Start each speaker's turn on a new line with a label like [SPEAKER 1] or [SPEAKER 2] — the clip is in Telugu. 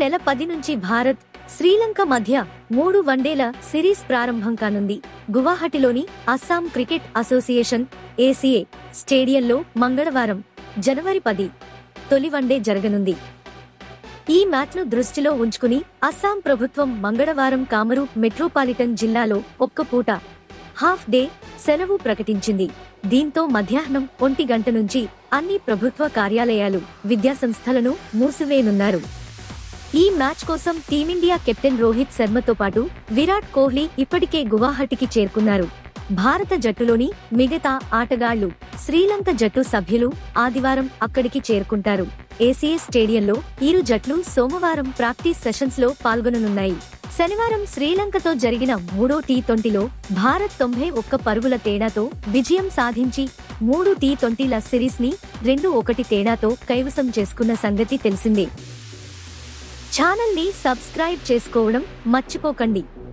[SPEAKER 1] నెల పది నుంచి భారత్ శ్రీలంక మధ్య మూడు వన్డేల సిరీస్ ప్రారంభం కానుంది గువాహటిలోని అస్సాం క్రికెట్ అసోసియేషన్ ఏసీఏ స్టేడియంలో మంగళవారం జనవరి పది తొలి వన్డే జరగనుంది ఈ మ్యాచ్ను దృష్టిలో ఉంచుకుని అస్సాం ప్రభుత్వం మంగళవారం కామరు మెట్రోపాలిటన్ జిల్లాలో ఒక్క పూట హాఫ్ డే సెలవు ప్రకటించింది దీంతో మధ్యాహ్నం ఒంటి గంట నుంచి అన్ని ప్రభుత్వ కార్యాలయాలు విద్యాసంస్థలను మూసివేయనున్నారు ఈ మ్యాచ్ కోసం టీమిండియా కెప్టెన్ రోహిత్ శర్మతో పాటు విరాట్ కోహ్లీ ఇప్పటికే గువాహటికి చేరుకున్నారు భారత జట్టులోని మిగతా ఆటగాళ్లు శ్రీలంక జట్టు సభ్యులు ఆదివారం అక్కడికి చేరుకుంటారు ఏసీఏ స్టేడియంలో ఇరు జట్లు సోమవారం ప్రాక్టీస్ సెషన్స్ లో పాల్గొననున్నాయి శనివారం శ్రీలంకతో జరిగిన మూడో టీ ట్వంటీలో భారత్ తొంభై ఒక్క పరుగుల తేడాతో విజయం సాధించి మూడు టీ ట్వంటీల సిరీస్ ని రెండు ఒకటి తేడాతో కైవసం చేసుకున్న సంగతి తెలిసిందే ఛానల్ ని సబ్స్క్రైబ్ చేసుకోవడం మర్చిపోకండి